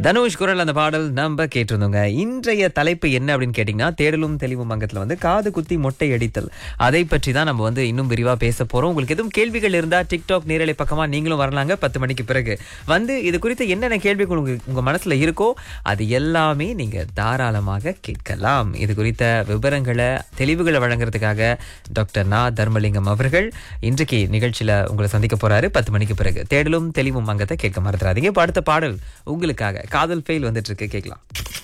தனுஷ் குரல் அந்த பாடல் நம்ம கேட்டிருந்தோங்க இன்றைய தலைப்பு என்ன அப்படின்னு கேட்டிங்கன்னா தேடலும் தெளிவும் அங்கத்துல வந்து காது குத்தி மொட்டை அடித்தல் அதை பற்றி தான் நம்ம வந்து இன்னும் விரிவா பேச போறோம் உங்களுக்கு எதுவும் கேள்விகள் இருந்தா டிக்டாக் நேரலை பக்கமா நீங்களும் வரலாங்க பத்து மணிக்கு பிறகு வந்து இது குறித்து என்னென்ன கேள்விகள் உங்க உங்க மனசுல இருக்கோ அது எல்லாமே நீங்க தாராளமாக கேட்கலாம் இது குறித்த விவரங்களை தெளிவுகளை வழங்குறதுக்காக டாக்டர் நா தர்மலிங்கம் அவர்கள் இன்றைக்கு நிகழ்ச்சியில உங்களை சந்திக்க போறாரு பத்து மணிக்கு பிறகு தேடலும் தெளிவும் அங்கத்தை கேட்க மறந்துடாதீங்க இப்ப அடுத்த பாடல் உங்களுக்காக காதல் ஃபெயில் வந்துட்டு இருக்கு கேட்கலாம்